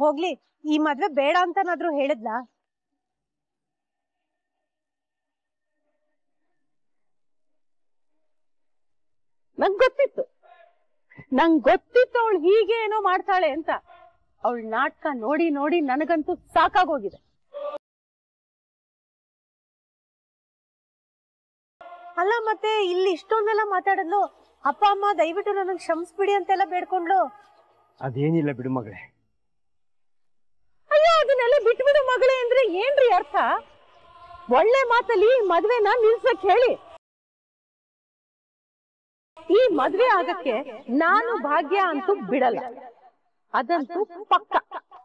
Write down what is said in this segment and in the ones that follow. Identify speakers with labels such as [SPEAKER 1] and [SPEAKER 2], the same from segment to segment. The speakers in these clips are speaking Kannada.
[SPEAKER 1] ಹೋಗ್ಲಿ ಈ ಮದ್ವೆ ಬೇಡ ಅಂತನಾದ್ರೂ ಹೇಳಿದ್ಲಾ
[SPEAKER 2] ನಂಗ್ ಗೊತ್ತಿತ್ತು ನಂಗ್ ಗೊತ್ತಿತ್ತು ಅವಳು ಹೀಗೆ ಏನೋ ಮಾಡ್ತಾಳೆ ಅಂತ ಅವಳ ನಾಟಕ ನೋಡಿ ನೋಡಿ ನನಗಂತೂ ಸಾಕಾಗೋಗಿದೆ
[SPEAKER 1] ಅಲ್ಲ ಮತ್ತೆ ಇಲ್ಲಿ ಇಷ್ಟೊಂದೆಲ್ಲ ಮಾತಾಡಿದ್ಲು ಅಪ್ಪ ಅಮ್ಮ ದಯವಿಟ್ಟು ನನಗ್ ಕ್ಷಮಿಸ್ಬಿಡಿ ಅಂತೆಲ್ಲ ಬೇಡ್ಕೊಂಡ್ಲು
[SPEAKER 3] ಅದೇನಿಲ್ಲ ಬಿಡು ಮಗಳೇ
[SPEAKER 2] ಅಯ್ಯೋ ಅದನ್ನೆಲ್ಲ ಬಿಟ್ಬಿಡು ಮಗಳೇ ಅಂದ್ರೆ ಏನ್ರಿ ಅರ್ಥ ಒಳ್ಳೆ ಮಾತಲ್ಲಿ ಈ ಮದ್ವೆನ ನಿಲ್ಸಕ್ ಹೇಳಿ ಈ ಮದ್ವೆ ಆಗಕ್ಕೆ ನಾನು ಭಾಗ್ಯ ಅಂತೂ ಬಿಡಲ್ಲ ಅದಂತೂ ಪಕ್ಕ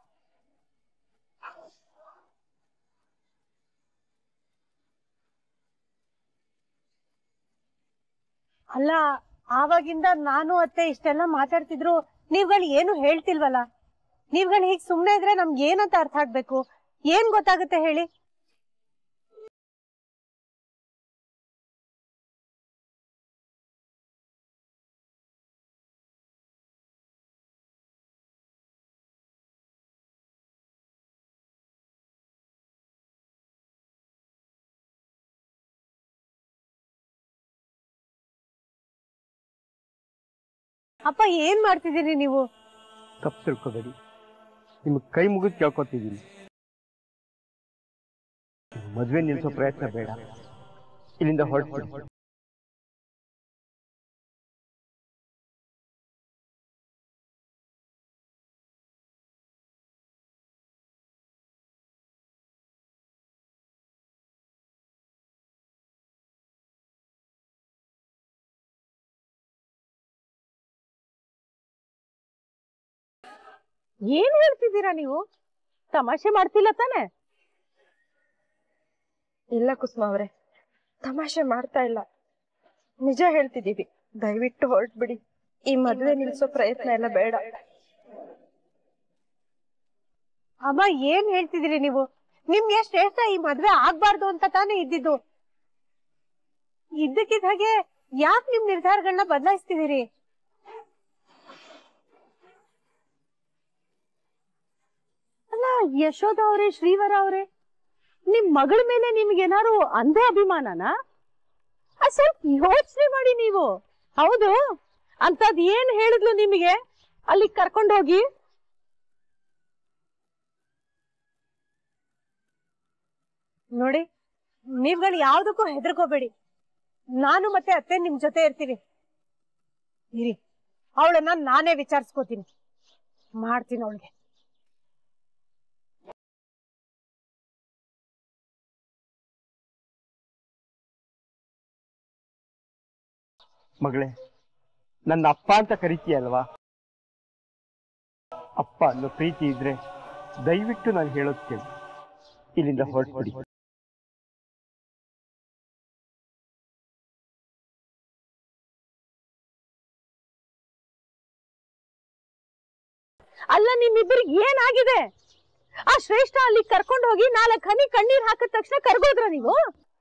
[SPEAKER 1] ಅಲ್ಲ ಆವಾಗಿಂದ ನಾನು ಅತ್ತೆ ಇಷ್ಟೆಲ್ಲ ಮಾತಾಡ್ತಿದ್ರು ನೀವ್ಗಳು ಏನು ಹೇಳ್ತಿಲ್ವಲ್ಲ ನೀವ್ಗಳು ಹೀಗ್ ಸುಮ್ನೆ ಇದ್ರೆ ನಮ್ಗೆ ಏನಂತ ಅರ್ಥ ಆಗ್ಬೇಕು ಏನ್ ಗೊತ್ತಾಗುತ್ತೆ ಹೇಳಿ ಅಪ್ಪ ಏನ್ ಮಾಡ್ತಿದ್ದೀರಿ ನೀವು
[SPEAKER 3] ತಪ್ಪು ತಿಳ್ಕೊಬೇಡಿ ನಿಮ್ಗೆ ಕೈ ಮುಗಿದು ಕೇಳ್ಕೊತಿದ್ದೀನಿ ಮದುವೆ ನಿಲ್ಸೋ ಪ್ರಯತ್ನ ಬೇಡ ಇಲ್ಲಿಂದ ಹೊರಟ್ಬಿಡಿ
[SPEAKER 2] ಏನ್ ಹೇಳ್ತಿದ್ದೀರಾ ನೀವು ತಮಾಷೆ ಮಾಡ್ತಿಲ್ಲ ತಾನೆ
[SPEAKER 4] ಇಲ್ಲ ಕುಸುಮ ಅವ್ರೆ ತಮಾಷೆ ಮಾಡ್ತಾ ಇಲ್ಲ ನಿಜ ಹೇಳ್ತಿದೀವಿ ದಯವಿಟ್ಟು ಹೊರಟ್ಬಿಡಿ ಈ ಮದ್ವೆ ನಿಲ್ಸೋ ಪ್ರಯತ್ನ ಎಲ್ಲ ಬೇಡ
[SPEAKER 1] ಅಮ್ಮ ಏನ್ ಹೇಳ್ತಿದ್ದೀರಿ ನೀವು ನಿಮ್ಗೆ ಶ್ರೇಷ್ಠ ಈ ಮದ್ವೆ ಆಗ್ಬಾರ್ದು ಅಂತ ತಾನೇ ಇದ್ದಿದ್ದು ಇದ್ದಕ್ಕಿದ್ದ ಹಾಗೆ ಯಾಕೆ ನಿಮ್ ನಿರ್ಧಾರಗಳನ್ನ ಬದಲಾಯಿಸ್ತಿದ್ದೀರಿ
[SPEAKER 2] ಅಲ್ಲ ಯಶೋಧ ಅವರೇ ಶ್ರೀವರ ಅವರೇ ನಿಮ್ ಮಗಳ ಮೇಲೆ ನಿಮ್ಗೇನಾರು ಅಂಧ ಅಭಿಮಾನನಾ ಅದ್ ಸ್ವಲ್ಪ ಯೋಚನೆ ಮಾಡಿ ನೀವು ಹೌದು ಅಂತದ್ ಏನ್ ಹೇಳಿದ್ಲು ನಿಮಗೆ ಅಲ್ಲಿ ಕರ್ಕೊಂಡು ಹೋಗಿ
[SPEAKER 1] ನೋಡಿ ನೀವ್ಗಳು ಯಾವ್ದಕ್ಕೂ ಹೆದರ್ಕೋಬೇಡಿ ನಾನು ಮತ್ತೆ ಅತ್ತೆ ನಿಮ್ ಜೊತೆ ಇರ್ತೀವಿ ಇರಿ ಅವಳನ್ನ ನಾನೇ ವಿಚಾರಿಸ್ಕೋತೀನಿ ಮಾಡ್ತೀನಿ ಅವಳಿಗೆ
[SPEAKER 3] ಮಗಳೇ ನನ್ನ ಅಪ್ಪ ಅಂತ ಕರಿತೀಯಲ್ವಾ ಅಪ್ಪ ಅನ್ನೋ ಪ್ರೀತಿ ಇದ್ರೆ ದಯವಿಟ್ಟು ನಾನು ಹೇಳೋದ್ ಕೇಳಿ ಇಲ್ಲಿಂದ ಹೊರಟ್ಬಿಡಿ
[SPEAKER 2] ಅಲ್ಲ ನಿಮ್ಮಿಬ್ಬರಿಗೆ ಏನಾಗಿದೆ ಆ ಶ್ರೇಷ್ಠ ಅಲ್ಲಿ ಕರ್ಕೊಂಡು ಹೋಗಿ ನಾಲ್ಕು ಹನಿ ಕಣ್ಣೀರ್ ಹಾಕಿದ ತಕ್ಷಣ ಕರ್ಗೋದ್ರ ನೀವು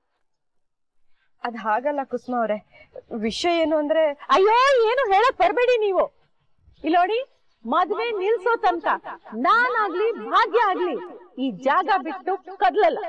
[SPEAKER 4] ಅದ್ ಹಾಗಲ್ಲ ಕುಸುಮ ಅವ್ರೆ ವಿಷಯ ಏನು ಅಂದ್ರೆ
[SPEAKER 2] ಅಯ್ಯೋ ಏನು ಹೇಳಕ್ ಬರ್ಬೇಡಿ ನೀವು ಇಲ್ಲಿ ನೋಡಿ ಮದ್ವೆ ನಿಲ್ಸೋ ತನಕ ನಾನಾಗ್ಲಿ ಭಾಗ್ಯ ಆಗ್ಲಿ ಈ ಜಾಗ ಬಿಟ್ಟು ಕದ್ಲಲ್ಲ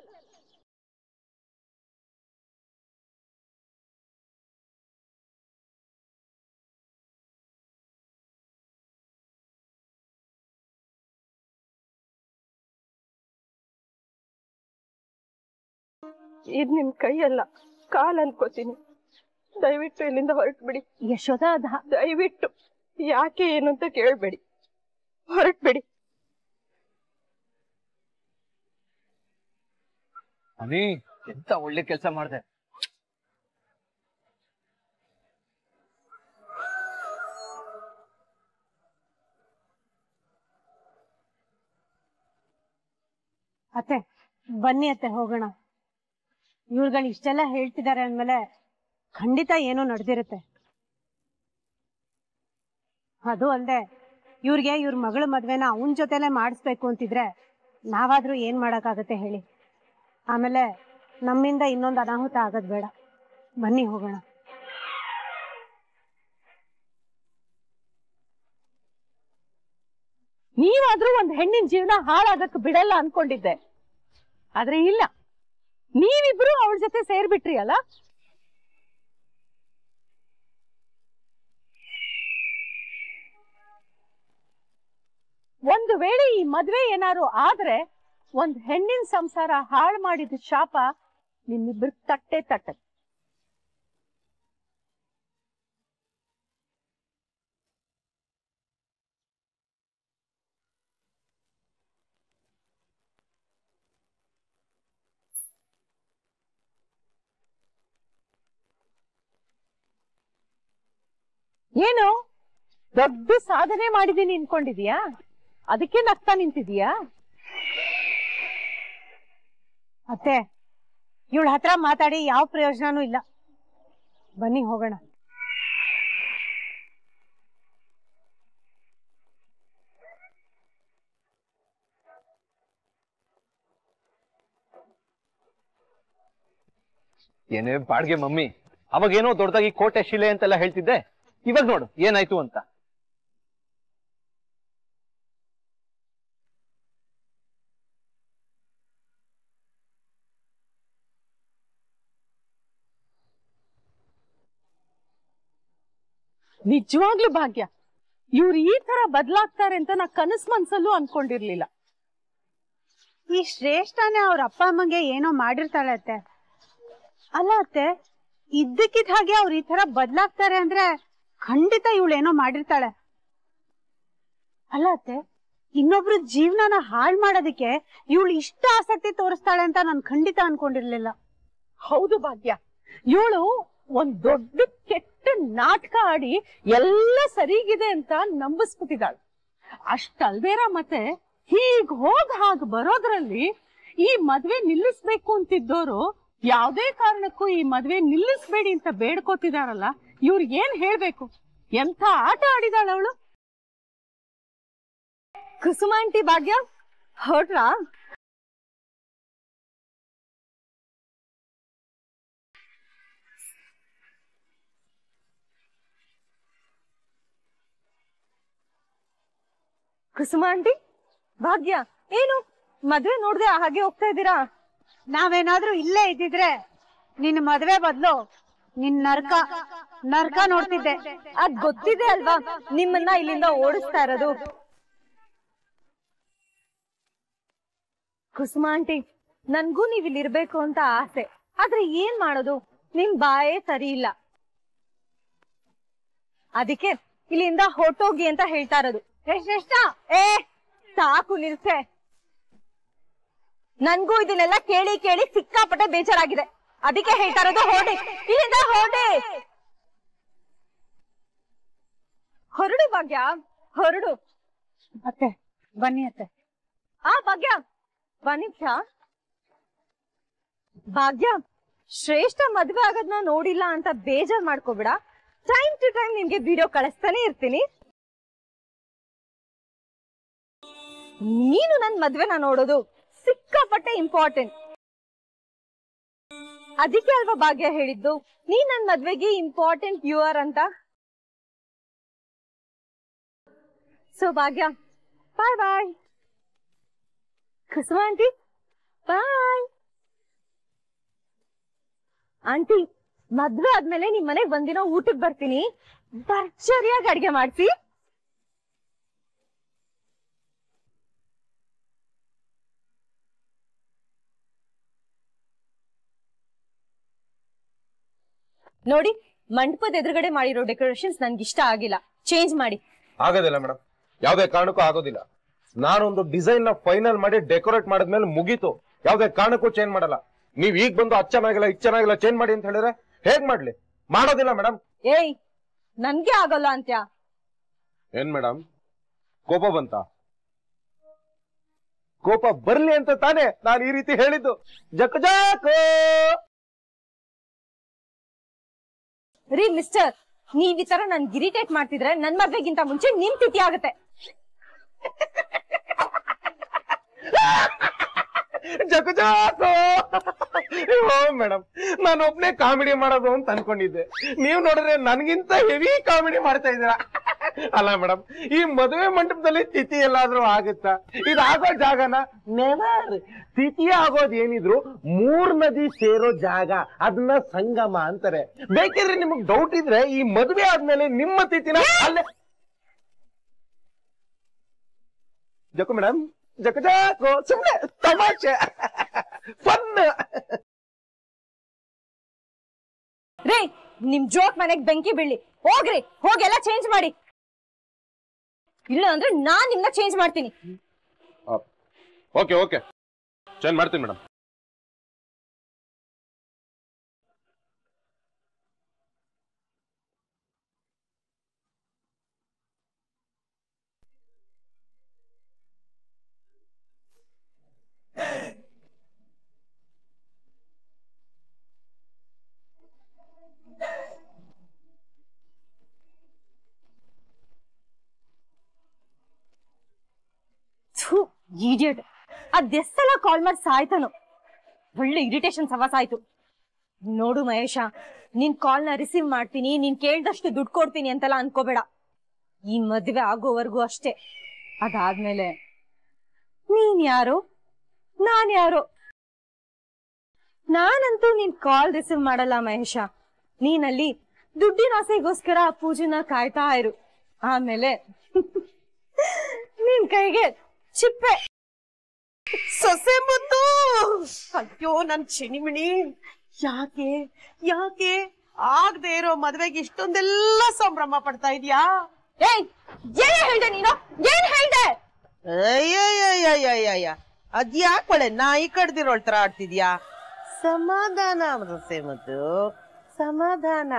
[SPEAKER 4] ಇದ್ ನಿಮ್ ಕೈಯಲ್ಲ ಕಾಲ್ ಅನ್ಕೋತೀನಿ ದಯವಿಟ್ಟು ಇಲ್ಲಿಂದ ಹೊರಟ್ಬಿಡಿ
[SPEAKER 2] ಯಶೋಧ ಅದ
[SPEAKER 4] ದಯವಿಟ್ಟು ಯಾಕೆ ಏನು ಅಂತ ಕೇಳ್ಬೇಡಿ ಹೊರಟ್ಬಿಡಿ
[SPEAKER 5] ಅನಿ ಎಂತ ಒಳ್ಳೆ ಕೆಲಸ ಮಾಡಿದೆ
[SPEAKER 1] ಅತ್ತೆ ಬನ್ನಿ ಅತ್ತೆ ಹೋಗೋಣ ಇವ್ರುಗಳು ಇಷ್ಟೆಲ್ಲ ಹೇಳ್ತಿದ್ದಾರೆ ಅಂದ್ಮೇಲೆ ಖಂಡಿತ ಏನೋ ನಡೆದಿರುತ್ತೆ ಅದು ಅಲ್ದೆ ಇವ್ರಿಗೆ ಇವ್ರ ಮಗಳ ಮದ್ವೆನ ಅವನ ಜೊತೆಲೆ ಮಾಡಿಸ್ಬೇಕು ಅಂತಿದ್ರೆ ನಾವಾದ್ರೂ ಏನ್ ಮಾಡಕ್ಕಾಗತ್ತೆ ಹೇಳಿ ಆಮೇಲೆ ನಮ್ಮಿಂದ ಇನ್ನೊಂದು ಅನಾಹುತ ಆಗೋದ್ ಬೇಡ ಬನ್ನಿ ಹೋಗೋಣ
[SPEAKER 2] ನೀವಾದ್ರೂ ಒಂದ್ ಹೆಣ್ಣಿನ ಜೀವನ ಹಾಳಾಗಕ್ ಬಿಡಲ್ಲ ಅನ್ಕೊಂಡಿದ್ದೆ ಆದ್ರೆ ಇಲ್ಲ ನೀವಿಬ್ರು ಅವಳ ಜೊತೆ ಸೇರ್ಬಿಟ್ರಿ ಅಲ್ಲ ಒಂದು ವೇಳೆ ಈ ಮದ್ವೆ ಏನಾರು ಆದ್ರೆ ಒಂದ್ ಹೆಣ್ಣಿನ ಸಂಸಾರ ಹಾಳು ಮಾಡಿದ ಶಾಪ ನಿಮ್ಮಿಬ್ರು ತಟ್ಟೆ ತಟ್ಟೆ ಏನು ದೊಡ್ಡ ಸಾಧನೆ ಮಾಡಿದೀನಿ ಅನ್ಕೊಂಡಿದ್ಯಾ ಅದಕ್ಕೆ ನಗ್ತಾ ನಿಂತಿದ್ಯಾ
[SPEAKER 1] ಅತ್ತೆ ಇವಳ ಹತ್ರ ಮಾತಾಡಿ ಯಾವ ಪ್ರಯೋಜನನೂ ಇಲ್ಲ ಬನ್ನಿ ಹೋಗೋಣ
[SPEAKER 5] ಏನೇ ಬಾಡ್ಗೆ ಮಮ್ಮಿ ಅವಾಗೇನೋ ದೊಡ್ಡದಾಗಿ ಕೋಟೆ ಶಿಲೆ ಅಂತೆಲ್ಲ ಹೇಳ್ತಿದ್ದೆ ಇವಾಗ ನೋಡು ಏನಾಯ್ತು ಅಂತ
[SPEAKER 2] ನಿಜವಾಗ್ಲೂ ಭಾಗ್ಯ ಇವ್ರು ಈ ತರ ಬದ್ಲಾಗ್ತಾರೆ ಅಂತ ನಾ ಕನಸ್ ಮನ್ಸಲ್ಲೂ ಅನ್ಕೊಂಡಿರ್ಲಿಲ್ಲ
[SPEAKER 1] ಈ ಶ್ರೇಷ್ಠನೇ ಅವ್ರ ಅಪ್ಪ ಅಮ್ಮಂಗೆ ಏನೋ ಮಾಡಿರ್ತಾಳೆ ಅತ್ತೆ ಅಲ್ಲ ಅತ್ತೆ ಇದ್ದಕ್ಕಿದ್ದ ಹಾಗೆ ಅವ್ರು ಈ ತರ ಬದ್ಲಾಗ್ತಾರೆ ಅಂದ್ರೆ ಖಂಡಿತ ಇವಳೇನೋ ಮಾಡಿರ್ತಾಳೆ ಅಲ್ಲ ಅತ್ತೆ ಇನ್ನೊಬ್ರ ಜೀವನನ ಹಾಳ್ ಮಾಡೋದಕ್ಕೆ ಇವಳು ಇಷ್ಟ ಆಸಕ್ತಿ ತೋರಿಸ್ತಾಳೆ ಅಂತ ನಾನು ಖಂಡಿತ ಅನ್ಕೊಂಡಿರ್ಲಿಲ್ಲ
[SPEAKER 2] ಹೌದು ಭಾಗ್ಯ ಇವಳು ಒಂದ್ ದೊಡ್ಡ ಕೆಟ್ಟ ನಾಟಕ ಆಡಿ ಎಲ್ಲ ಸರಿಗಿದೆ ಅಂತ ನಂಬಿಸ್ಬಿಟ್ಟಿದ್ದಾಳೆ ಅಷ್ಟಲ್ದೇರ ಮತ್ತೆ ಹೀಗ್ ಹೋಗ್ ಹಾಗ್ ಬರೋದ್ರಲ್ಲಿ ಈ ಮದ್ವೆ ನಿಲ್ಲಿಸ್ಬೇಕು ಅಂತಿದ್ದೋರು ಯಾವ್ದೇ ಕಾರಣಕ್ಕೂ ಈ ಮದ್ವೆ ನಿಲ್ಲಿಸ್ಬೇಡಿ ಅಂತ ಬೇಡ್ಕೋತಿದಾರಲ್ಲ ಇವ್ರಿಗೆ ಏನ್ ಹೇಳ್ಬೇಕು ಎಂಥ ಆಟ ಆಡಿದಾಳ ಅವಳು ಕುಸುಮ ಆಂಟಿ ಭಾಗ್ಯ ಹೊರಟ್ರಾ ಕುಸುಮ ಆಂಟಿ ಭಾಗ್ಯ ಏನು ಮದ್ವೆ ನೋಡ್ದೆ ಹಾಗೆ ಹೋಗ್ತಾ ಇದ್ದೀರಾ
[SPEAKER 1] ನಾವೇನಾದ್ರೂ ಇಲ್ಲೇ ಇದ್ದಿದ್ರೆ ನಿನ್ ಮದ್ವೆ ಬದ್ಲು ನಿನ್ ನರ್ಕ ನರ್ಕ ನೋಡ್ತಿದ್ದೆ
[SPEAKER 2] ಅದ್ ಗೊತ್ತಿದೆ ಅಲ್ವಾ ನಿಮ್ಮನ್ನ ಇಲ್ಲಿಂದ ಓಡಿಸ್ತಾ ಇರೋದು ಕುಸುಮ ಆಂಟಿ ನನ್ಗೂ ನೀವ್ ಇಲ್ಲಿ ಇರ್ಬೇಕು ಅಂತ ಆಸೆ ಆದ್ರೆ ಏನ್ ಮಾಡೋದು ನಿಮ್ ಬಾಯೇ ಸರಿ ಇಲ್ಲ ಅದಕ್ಕೆ ಇಲ್ಲಿಂದ ಹೊರ್ಟೋಗಿ ಅಂತ ಹೇಳ್ತಾ ಇರೋದು ಎಷ್ಟೆಷ್ಟ ಏ ಸಾಕು ನಿಲ್ಸೆ ನನ್ಗೂ ಇದನ್ನೆಲ್ಲ ಕೇಳಿ ಕೇಳಿ ಸಿಕ್ಕಾಪಟ್ಟೆ ಬೇಜಾರಾಗಿದೆ ಅದಕ್ಕೆ ಹೇಳ್ತಾ ಇರೋದು ಹೊರಡಿ ಇಲ್ಲಿಂದ ಹೊರಡಿ ಹೊರಡು ಭಾಗ್ಯ ಹೊರಡು
[SPEAKER 1] ಅತ್ತೆ ಬನ್ನಿ ಅತ್ತೆ
[SPEAKER 2] ಆ ಭಾಗ್ಯ ಒಂದ್ ನಿಮಿಷ ಭಾಗ್ಯ ಶ್ರೇಷ್ಠ ಮದ್ವೆ ಆಗೋದ್ನ ನೋಡಿಲ್ಲ ಅಂತ ಬೇಜಾರ್ ಮಾಡ್ಕೋಬೇಡ ಟೈಮ್ ಟು ಟೈಮ್ ನಿಮ್ಗೆ ವಿಡಿಯೋ ಕಳಿಸ್ತಾನೆ ಇರ್ತೀನಿ ನೀನು ನನ್ ಮದ್ವೆನ ನೋಡೋದು ಸಿಕ್ಕಾಪಟ್ಟೆ ಇಂಪಾರ್ಟೆಂಟ್ ಅದಕ್ಕೆ ಅಲ್ವಾ ಭಾಗ್ಯ ಹೇಳಿದ್ದು ನೀ ನನ್ ಮದ್ವೆಗೆ ಇಂಪಾರ್ಟೆಂಟ್ ಯು ಆರ್ ಅಂತ ಸೊ ಭಾಗ್ಯ ಬಾಯ್ ಬಾಯ್ ಕುಸುಮ ಆಂಟಿ ಬಾಯ್ ಆಂಟಿ ಮದ್ವೆ ಆದ್ಮೇಲೆ ನಿಮ್ ಮನೆಗ್ ಒಂದಿನ ಊಟಕ್ ಬರ್ತೀನಿ ಭರ್ಜರಿಯಾಗಿ ಅಡ್ಗೆ ಮಾಡ್ಸಿ ನೋಡಿ ಮಂಟಪದ ಎದುರುಗಡೆ ಮಾಡಿರೋ ಡೆಕೋರೇಷನ್ಸ್ ನನ್ಗೆ ಇಷ್ಟ ಆಗಿಲ್ಲ ಚೇಂಜ್ ಮಾಡಿ
[SPEAKER 6] ಆಗೋದಿಲ್ಲ ಮೇಡಮ್ ಯಾವ್ದೇ ಕಾರಣಕ್ಕೂ ಆಗೋದಿಲ್ಲ ನಾನೊಂದು ಡಿಸೈನ್ ನ ಫೈನಲ್ ಮಾಡಿ ಡೆಕೋರೇಟ್ ಮಾಡಿದ್ಮೇಲೆ ಮುಗೀತು ಯಾವ್ದೇ ಕಾರಣಕ್ಕೂ ಚೇಂಜ್ ಮಾಡಲ್ಲ ನೀವ್ ಈಗ ಬಂದು ಅದ್ ಚೆನ್ನಾಗಿಲ್ಲ ಇದ್ ಚೆನ್ನಾಗಿಲ್ಲ ಚೇಂಜ್ ಮಾಡಿ ಅಂತ ಹೇಳಿದ್ರೆ ಹೇಗ್ ಮಾಡ್ಲಿ ಮಾಡೋದಿಲ್ಲ ಮೇಡಮ್
[SPEAKER 2] ಏಯ್ ನನ್ಗೆ ಆಗಲ್ಲ ಅಂತ್ಯ
[SPEAKER 6] ಏನ್ ಮೇಡಮ್ ಕೋಪ ಬಂತ ಕೋಪ ಬರ್ಲಿ ಅಂತ ತಾನೇ ನಾನು ಈ ರೀತಿ ಹೇಳಿದ್ದು ಜಕ್ ಜಾಕೋ
[SPEAKER 2] ರೀ ಮಿಸ್ಟರ್ ನೀವ್ ಈ ತರ ನನ್ಗೆ ಇರಿಟೇಟ್ ಮಾಡ್ತಿದ್ರೆ ನನ್ ಮದ್ವೆಗಿಂತ ಮುಂಚೆ ನಿಮ್ ತಿಥಿ ಆಗುತ್ತೆ
[SPEAKER 6] ಜಕ್ ಜಾಕೋ ಮೇಡಮ್ ನಾನು ಒಬ್ನೇ ಕಾಮಿಡಿ ಮಾಡೋದು ಅಂತ ಅನ್ಕೊಂಡಿದ್ದೆ ನೀವ್ ನೋಡಿದ್ರೆ ನನ್ಗಿಂತ ಹೆವಿ ಕಾಮಿಡಿ ಮಾಡ್ತಾ ಇದ್ದೀರಾ ಅಲ್ಲ ಮೇಡಮ್ ಈ ಮದುವೆ ಮಂಟಪದಲ್ಲಿ ತಿಥಿ ಎಲ್ಲಾದ್ರೂ ಆಗುತ್ತಾ ಇದಾಗೋ ಜಾಗನ ನೆವರ್ ತಿಥಿ ಆಗೋದ್ ಏನಿದ್ರು ಮೂರ್ ನದಿ ಸೇರೋ ಜಾಗ ಅದನ್ನ ಸಂಗಮ ಅಂತಾರೆ ಬೇಕಿದ್ರೆ ನಿಮಗ್ ಡೌಟ್ ಇದ್ರೆ ಈ ಮದುವೆ ಆದ್ಮೇಲೆ ನಿಮ್ಮ ತಿಥಿನ ಅಲ್ಲೇ ಜಕು ಮೇಡಮ್ ಜಕ ಜಾಕೋ ಸುಮ್ನೆ ತಮಾಷೆ ಫನ್
[SPEAKER 4] ರೇ ನಿಮ್ ಜೋಕ್ ಮನೆಗ್ ಬೆಂಕಿ ಬೀಳಿ ಹೋಗ್ರಿ ಹೋಗೆಲ್ಲ ಚೇಂಜ್ ಮಾಡಿ ಇಲ್ಲ ಅಂದ್ರೆ ನಾನ್ ನಿಮ್ನ ಚೇಂಜ್ ಮಾಡ್ತೀನಿ
[SPEAKER 6] ಓಕೆ ಓಕೆ ಚೇಂಜ್ ಮಾಡ್ತೀನಿ ಮೇಡಮ್
[SPEAKER 4] ಥೂ ಇಡಿಯಟ್ ಅದೆಷ್ಟೆಲ್ಲ ಕಾಲ್ ಮಾಡಿ ಸಾಯ್ತಾನು ಒಳ್ಳೆ ಇರಿಟೇಷನ್ ಸವಾಸ ಆಯ್ತು ನೋಡು ಮಹೇಶ ನಿನ್ ಕಾಲ್ ನ ರಿಸೀವ್ ಮಾಡ್ತೀನಿ ನೀನ್ ಕೇಳ್ದಷ್ಟು ದುಡ್ಡು ಕೊಡ್ತೀನಿ ಅಂತೆಲ್ಲ ಅನ್ಕೋಬೇಡ ಈ ಮದ್ವೆ ಆಗೋವರೆಗೂ ಅಷ್ಟೇ ಅದಾದ್ಮೇಲೆ ನೀನ್ ಯಾರು ನಾನ್ ಯಾರು ನಾನಂತೂ ನೀನ್ ಕಾಲ್ ರಿಸೀವ್ ಮಾಡಲ್ಲ ಮಹೇಶ ನೀನಲ್ಲಿ ದುಡ್ಡಿನ ಆಸೆಗೋಸ್ಕರ ಪೂಜೆನ ಕಾಯ್ತಾ ಇರು ಆಮೇಲೆ ನಿನ್ ಕೈಗೆ ಚಿಪ್ಪೆ
[SPEAKER 7] ಸೊಸೆ ಮುದ್ದು ಅಯ್ಯೋ ನನ್ ಚಿಣಿಮಿಣಿ ಯಾಕೆ ಯಾಕೆ ಆಗದೆ ಇರೋ ಮದ್ವೆಗೆ ಇಷ್ಟೊಂದೆಲ್ಲ ಸಂಭ್ರಮ ಪಡ್ತಾ ಇದೀಯಾ
[SPEAKER 4] ಏಯ್ ಏನ್ ಹೇಳ್ದೆ ನೀನು ಏನ್ ಹೇಳ್ದೆ
[SPEAKER 7] ಅಯ್ಯಯ್ಯಯ್ಯಯ್ಯಯ್ಯ ಅದ್ಯಾಕ್ ಒಳ್ಳೆ ನಾಯಿ ಕಡ್ದಿರೋಳ್ ತರ ಆಡ್ತಿದ್ಯಾ ಸಮಾಧಾನ ಸೊಸೆ ಮುದ್ದು ಸಮಾಧಾನ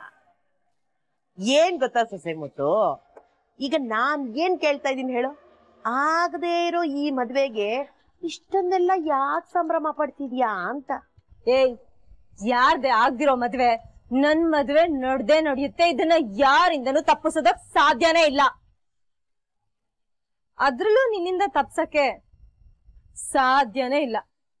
[SPEAKER 7] ಏನ್ ಗೊತ್ತಾ ಸೊಸೆ ಮುತ್ತು ಈಗ ನಾನ್ ಏನ್ ಕೇಳ್ತಾ ಇದೀನಿ ಹೇಳು ಆಗದೆ ಇರೋ ಈ ಮದ್ವೆಗೆ ಇಷ್ಟೊಂದೆಲ್ಲ ಯಾಕೆ ಸಂಭ್ರಮ ಪಡ್ತಿದ್ಯಾ ಅಂತ
[SPEAKER 4] ಏಯ್ ಯಾರ್ದೆ ಆಗ್ದಿರೋ ಮದ್ವೆ ನನ್ ಮದ್ವೆ ನಡ್ದೆ ನಡೆಯುತ್ತೆ ಇದನ್ನ ಯಾರಿಂದನೂ ತಪ್ಪಿಸೋದಕ್ ಸಾಧ್ಯನೇ ಇಲ್ಲ ಅದ್ರಲ್ಲೂ ನಿನ್ನಿಂದ ತಪ್ಸಕ್ಕೆ ಸಾಧ್ಯನೇ ಇಲ್ಲ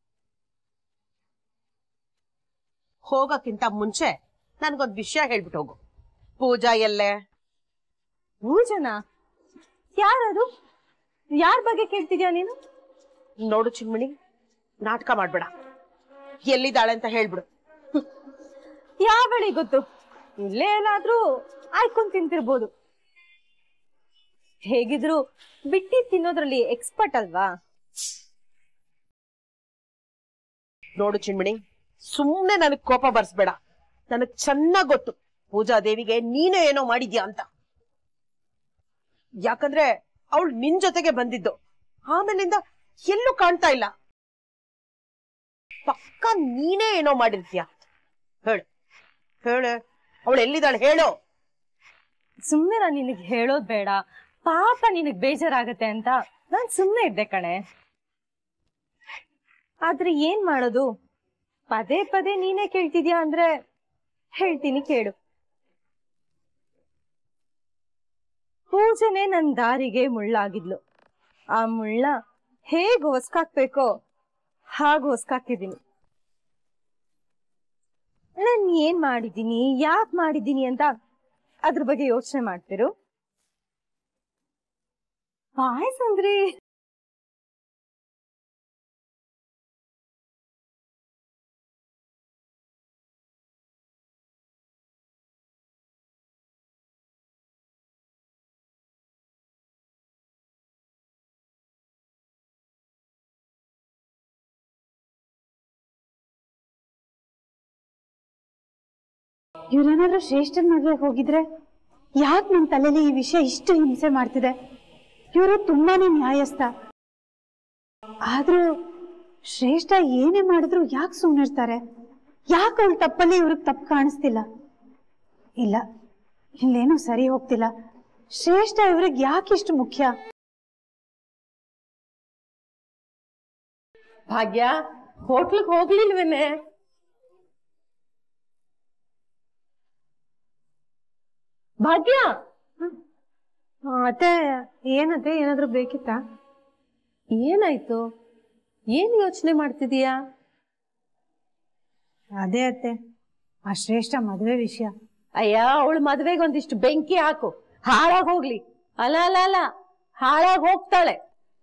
[SPEAKER 7] ಹೋಗಕ್ಕಿಂತ ಮುಂಚೆ ನನ್ಗೊಂದ್ ವಿಷಯ ಹೇಳ್ಬಿಟ್ಟು ಹೋಗು ಪೂಜಾ ಎಲ್ಲೇ
[SPEAKER 4] ಭೂಜನ ಯಾರದು ಯಾರ್ ಬಗ್ಗೆ ಕೇಳ್ತಿದ್ಯಾ ನೀನು
[SPEAKER 7] ನೋಡು ಚಿನ್ಮಣಿ ನಾಟಕ ಮಾಡ್ಬೇಡ ಎಲ್ಲಿದ್ದಾಳೆ ಅಂತ ಹೇಳ್ಬಿಡು
[SPEAKER 4] ಯಾವ ಬಳಿ ಗೊತ್ತು ಇಲ್ಲೇ ಎಲ್ಲಾದ್ರೂ ಆಯ್ಕೊಂಡ್ ತಿಂತಿರ್ಬೋದು ಹೇಗಿದ್ರು ಬಿಟ್ಟಿ ತಿನ್ನೋದ್ರಲ್ಲಿ ಎಕ್ಸ್ಪರ್ಟ್ ಅಲ್ವಾ
[SPEAKER 7] ನೋಡು ಚಿನ್ಮಣಿ ಸುಮ್ನೆ ನನಗ್ ಕೋಪ ಬರ್ಸ್ಬೇಡ ನನಗ್ ಚೆನ್ನಾಗ್ ಗೊತ್ತು ಪೂಜಾ ದೇವಿಗೆ ನೀನೇ ಏನೋ ಮಾಡಿದ್ಯಾ ಅಂತ ಯಾಕಂದ್ರೆ ಅವಳು ನಿನ್ ಜೊತೆಗೆ ಬಂದಿದ್ದು ಆಮೇಲಿಂದ ಎಲ್ಲೂ ಕಾಣ್ತಾ ಇಲ್ಲ ಪಕ್ಕ ನೀನೇ ಏನೋ ಮಾಡಿರ್ತೀಯ ಹೇಳು ಹೇಳು ಅವಳು ಎಲ್ಲಿದ್ದಾಳೆ ಹೇಳು
[SPEAKER 4] ಸುಮ್ನೆ ನಾನ್ ನಿನಗ್ ಹೇಳೋದ್ ಬೇಡ ಪಾಪ ನಿನಗ್ ಬೇಜಾರಾಗತ್ತೆ ಅಂತ ನಾನ್ ಸುಮ್ನೆ ಇದ್ದೆ ಕಣೆ ಆದ್ರೆ ಏನ್ ಮಾಡೋದು ಪದೇ ಪದೇ ನೀನೇ ಕೇಳ್ತಿದ್ಯಾ ಅಂದ್ರೆ ಹೇಳ್ತೀನಿ ಕೇಳು ಪೂಜನೆ ನನ್ ದಾರಿಗೆ ಮುಳ್ಳಾಗಿದ್ಲು ಆ ಮುಳ್ಳ ಹೇಗ್ ಹೊಸ್ಕಾಕ್ಬೇಕೋ ಹಾಗ್ ಹೊಸ್ಕಾಕಿದೀನಿ ನಾನ್ ಏನ್ ಮಾಡಿದೀನಿ ಯಾಕ್ ಮಾಡಿದೀನಿ ಅಂತ ಅದ್ರ ಬಗ್ಗೆ ಯೋಚನೆ ಮಾಡ್ತಿರು ಪಾಯಸ ಅಂದ್ರೆ
[SPEAKER 2] ಇವ್ರೇನಾದ್ರೂ ಶ್ರೇಷ್ಠನ್ ಮದ್ವೆ ಹೋಗಿದ್ರೆ ಯಾಕೆ ನನ್ ತಲೆಯಲ್ಲಿ ಈ ವಿಷಯ ಇಷ್ಟು ಹಿಂಸೆ ಮಾಡ್ತಿದೆ ಇವರು ತುಂಬಾನೇ ನ್ಯಾಯಸ್ಥ ಆದ್ರೂ ಶ್ರೇಷ್ಠ ಏನೇ ಮಾಡಿದ್ರು ಯಾಕೆ ಸುಮ್ಮನಿರ್ತಾರೆ ಯಾಕೆ ಅವ್ಳ ತಪ್ಪಲ್ಲಿ ಇವ್ರಿಗೆ ತಪ್ಪು ಕಾಣಿಸ್ತಿಲ್ಲ ಇಲ್ಲ ಇಲ್ಲೇನೂ ಸರಿ ಹೋಗ್ತಿಲ್ಲ ಶ್ರೇಷ್ಠ ಇವ್ರಿಗೆ ಯಾಕೆ ಇಷ್ಟು ಮುಖ್ಯ
[SPEAKER 7] ಭಾಗ್ಯ ಹೋಟ್ಲಿಗೆ ಹೋಗ್ಲಿಲ್ವೇನೆ
[SPEAKER 4] ಭಾಗ್ಯ
[SPEAKER 1] ಅತ್ತೆ ಏನತ್ತೆ ಏನಾದ್ರೂ ಬೇಕಿತ್ತಾ
[SPEAKER 4] ಏನಾಯ್ತು ಏನ್ ಯೋಚನೆ ಮಾಡ್ತಿದೀಯಾ
[SPEAKER 1] ಅದೇ ಅತ್ತೆ ಆ ಶ್ರೇಷ್ಠ ಮದುವೆ ವಿಷಯ
[SPEAKER 4] ಅಯ್ಯ ಅವಳ ಮದ್ವೆಗೆ ಒಂದಿಷ್ಟು ಬೆಂಕಿ ಹಾಕು
[SPEAKER 2] ಹಾಳಾಗ್ ಹೋಗ್ಲಿ ಅಲ್ಲ ಅಲ್ಲ ಅಲ್ಲ ಹಾಳಾಗ್ ಹೋಗ್ತಾಳೆ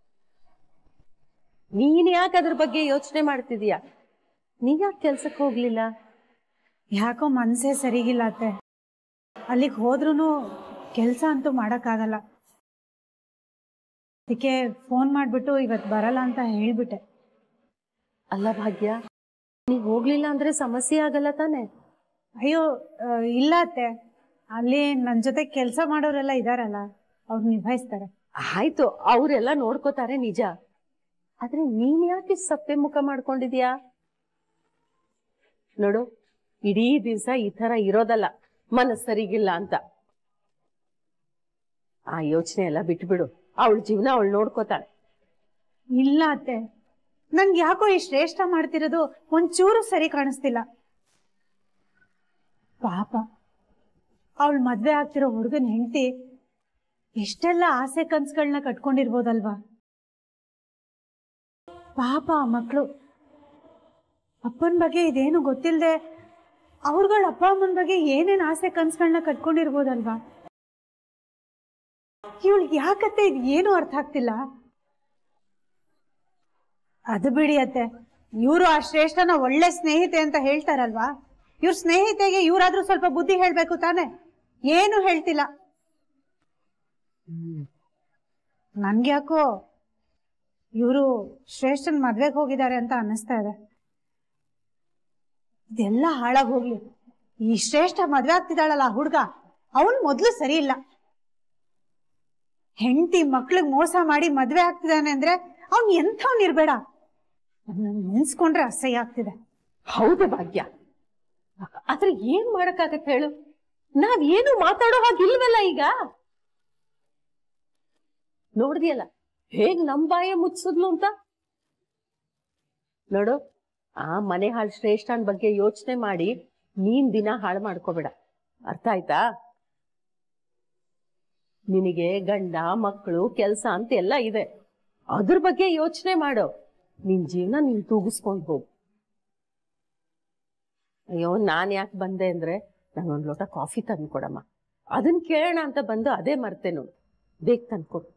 [SPEAKER 2] ನೀನ್ ಯಾಕೆ ಅದ್ರ ಬಗ್ಗೆ ಯೋಚನೆ ಮಾಡ್ತಿದೀಯ ನೀ ಯಾಕೆ ಕೆಲ್ಸಕ್ಕೆ ಹೋಗ್ಲಿಲ್ಲ
[SPEAKER 1] ಯಾಕೋ ಮನ್ಸೇ ಸರಿಗಿಲ್ಲ ಅತ್ತೆ ಅಲ್ಲಿಗೆ ಹೋದ್ರೂ ಕೆಲಸ ಅಂತೂ ಮಾಡೋಕ್ಕಾಗಲ್ಲ ಅದಕ್ಕೆ ಫೋನ್ ಮಾಡಿಬಿಟ್ಟು ಇವತ್ತು ಬರಲ್ಲ ಅಂತ ಹೇಳ್ಬಿಟ್ಟೆ
[SPEAKER 2] ಅಲ್ಲ ಭಾಗ್ಯ ನೀವ್ ಹೋಗ್ಲಿಲ್ಲ ಅಂದ್ರೆ ಸಮಸ್ಯೆ ಆಗಲ್ಲ ತಾನೆ
[SPEAKER 1] ಅಯ್ಯೋ ಆ, ಇಲ್ಲ ಅತ್ತೆ ಅಲ್ಲಿ ನನ್ನ ಜೊತೆ ಕೆಲಸ ಮಾಡೋರೆಲ್ಲ ಇದಾರಲ್ಲ ಅವ್ರು ನಿಭಾಯಿಸ್ತಾರೆ
[SPEAKER 2] ಆಯ್ತು ಅವರೆಲ್ಲ ನೋಡ್ಕೋತಾರೆ ನಿಜ ಆದ್ರೆ ನೀನ್ ಯಾಕೆ ಸಪ್ಪೆ ಮುಖ ಮಾಡ್ಕೊಂಡಿದ್ಯಾ ನೋಡು ಇಡೀ ದಿವ್ಸ ಈ ತರ ಇರೋದಲ್ಲ ಮನಸ್ ಸರಿಗಿಲ್ಲ ಅಂತ ಆ ಯೋಚನೆ ಎಲ್ಲ ಬಿಟ್ಬಿಡು ಅವಳ ಜೀವನ ಅವಳು ನೋಡ್ಕೋತಾಳೆ
[SPEAKER 1] ಇಲ್ಲ ಅತ್ತೆ ನನ್ಗೆ ಯಾಕೋ ಈ ಶ್ರೇಷ್ಠ ಮಾಡ್ತಿರೋದು ಒಂಚೂರು ಸರಿ ಕಾಣಿಸ್ತಿಲ್ಲ ಪಾಪ ಅವಳು ಮದ್ವೆ ಆಗ್ತಿರೋ ಹುಡುಗನ ಹೆಂಡತಿ ಎಷ್ಟೆಲ್ಲ ಆಸೆ ಕನ್ಸುಗಳನ್ನ ಕಟ್ಕೊಂಡಿರ್ಬೋದಲ್ವಾ ಪಾಪ ಆ ಮಕ್ಕಳು ಅಪ್ಪನ ಬಗ್ಗೆ ಇದೇನು ಗೊತ್ತಿಲ್ಲದೆ ಅವ್ರಗಳ ಅಪ್ಪ ಅಮ್ಮನ ಬಗ್ಗೆ ಏನೇನ್ ಆಸೆ ಕನ್ಸುಗಳನ್ನ ಕಟ್ಕೊಂಡಿರ್ಬೋದಲ್ವಾ ಇವಳಿಗೆ ಯಾಕತ್ತೆ ಇದು ಏನು ಅರ್ಥ ಆಗ್ತಿಲ್ಲ ಅದು ಬಿಡಿ ಅತ್ತೆ ಇವರು ಆ ಶ್ರೇಷ್ಠನ ಒಳ್ಳೆ ಸ್ನೇಹಿತೆ ಅಂತ ಹೇಳ್ತಾರಲ್ವಾ ಇವ್ರ ಸ್ನೇಹಿತೆಗೆ ಇವ್ರಾದ್ರೂ ಸ್ವಲ್ಪ ಬುದ್ಧಿ ಹೇಳ್ಬೇಕು ತಾನೆ ಏನು ಹೇಳ್ತಿಲ್ಲ ನನ್ಗ್ಯಾಕೋ ಇವರು ಶ್ರೇಷ್ಠನ್ ಮದ್ವೆಗೆ ಹೋಗಿದ್ದಾರೆ ಅಂತ ಅನ್ನಿಸ್ತಾ ಇದೆ ಇದೆಲ್ಲ ಹಾಳಾಗ್ ಹೋಗ್ಲಿ ಈ ಶ್ರೇಷ್ಠ ಮದ್ವೆ ಆಗ್ತಿದ್ದಾಳಲ್ಲ ಆ ಹುಡ್ಗ ಅವನ್ ಮೊದ್ಲು ಸರಿ ಇಲ್ಲ ಹೆಂಡತಿ ಮಕ್ಳಿಗೆ ಮೋಸ ಮಾಡಿ ಮದ್ವೆ ಆಗ್ತಿದ್ದಾನೆ ಅಂದ್ರೆ ಅವ್ನ್ ಎಂಥವ್ನ್ ಇರ್ಬೇಡ ನೆನ್ಸ್ಕೊಂಡ್ರೆ ಅಸಹ್ಯ ಆಗ್ತಿದೆ
[SPEAKER 2] ಹೌದು ಭಾಗ್ಯ ಆದ್ರೆ ಏನ್ ಮಾಡಕ್ಕಾಗತ್ತೆ ಹೇಳು ನಾವ್ ಏನು ಮಾತಾಡೋ ಹಾಗಿಲ್ವಲ್ಲ ಈಗ ನೋಡ್ದಿಯಲ್ಲ ಹೇಗ್ ನಮ್ ಬಾಯ ಮುಚ್ಚಿದ್ಲು ಅಂತ ನೋಡು ಆ ಮನೆ ಹಾಳು ಶ್ರೇಷ್ಠನ್ ಬಗ್ಗೆ ಯೋಚನೆ ಮಾಡಿ ನೀನ್ ದಿನ ಹಾಳು ಮಾಡ್ಕೋಬೇಡ ಅರ್ಥ ಆಯ್ತಾ ನಿನಗೆ ಗಂಡ ಮಕ್ಕಳು ಕೆಲ್ಸ ಅಂತ ಎಲ್ಲ ಇದೆ ಅದ್ರ ಬಗ್ಗೆ ಯೋಚನೆ ಮಾಡು ನಿನ್ ಜೀವನ ನೀನ್ ತೂಗಿಸ್ಕೊಂಡ್ ಹೋಗು ಅಯ್ಯೋ ನಾನ್ ಯಾಕೆ ಬಂದೆ ಅಂದ್ರೆ ನಂಗೊಂದ್ ಲೋಟ ಕಾಫಿ ತಂದು ಕೊಡಮ್ಮ ಅದನ್ನ ಕೇಳೋಣ ಅಂತ ಬಂದು ಅದೇ ಮರ್ತೆ ನೋಡು ಬೇಗ ತಂದ್ಕೊಡು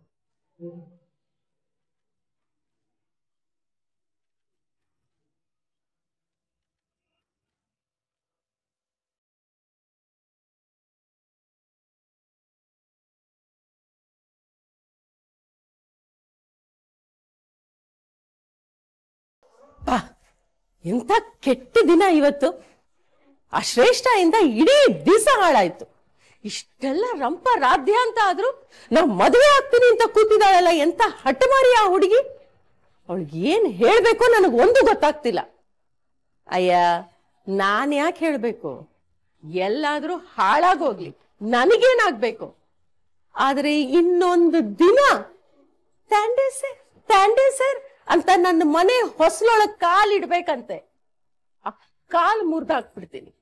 [SPEAKER 2] ಬಾ ಎಂತ ಕೆಟ್ಟ ದಿನ ಇವತ್ತು ಆ ಶ್ರೇಷ್ಠ ಇಂದ ಇಡೀ ದಿವಸ ಹಾಳಾಯ್ತು ಇಷ್ಟೆಲ್ಲ ರಂಪ ರಾಧ್ಯ ಅಂತ ಆದ್ರೂ ನಾವ್ ಮದುವೆ ಆಗ್ತೀನಿ ಅಂತ ಕೂತಿದ್ದಾಳಲ್ಲ ಎಂತ ಹಠಮಾರಿ ಆ ಹುಡುಗಿ ಅವಳಿಗೆ ಏನ್ ಹೇಳ್ಬೇಕೋ ನನಗೆ ಒಂದು ಗೊತ್ತಾಗ್ತಿಲ್ಲ ಅಯ್ಯ ನಾನ್ ಯಾಕೆ ಹೇಳ್ಬೇಕು ಎಲ್ಲಾದ್ರೂ ಹಾಳಾಗೋಗ್ಲಿ ನನಗೇನಾಗ್ಬೇಕು ಆದ್ರೆ ಇನ್ನೊಂದು ದಿನ ಟ್ಯಾಂಡೆ ಸರ್ ಟ್ಯಾಂಡೆ ಸರ್ ಅಂತ ನನ್ನ ಮನೆ ಹೊಸಲೊಳಗ್ ಕಾಲಿಡ್ಬೇಕಂತೆ ಆ ಕಾಲ್ ಮುರ್ದಾಕ್ಬಿಡ್ತೀನಿ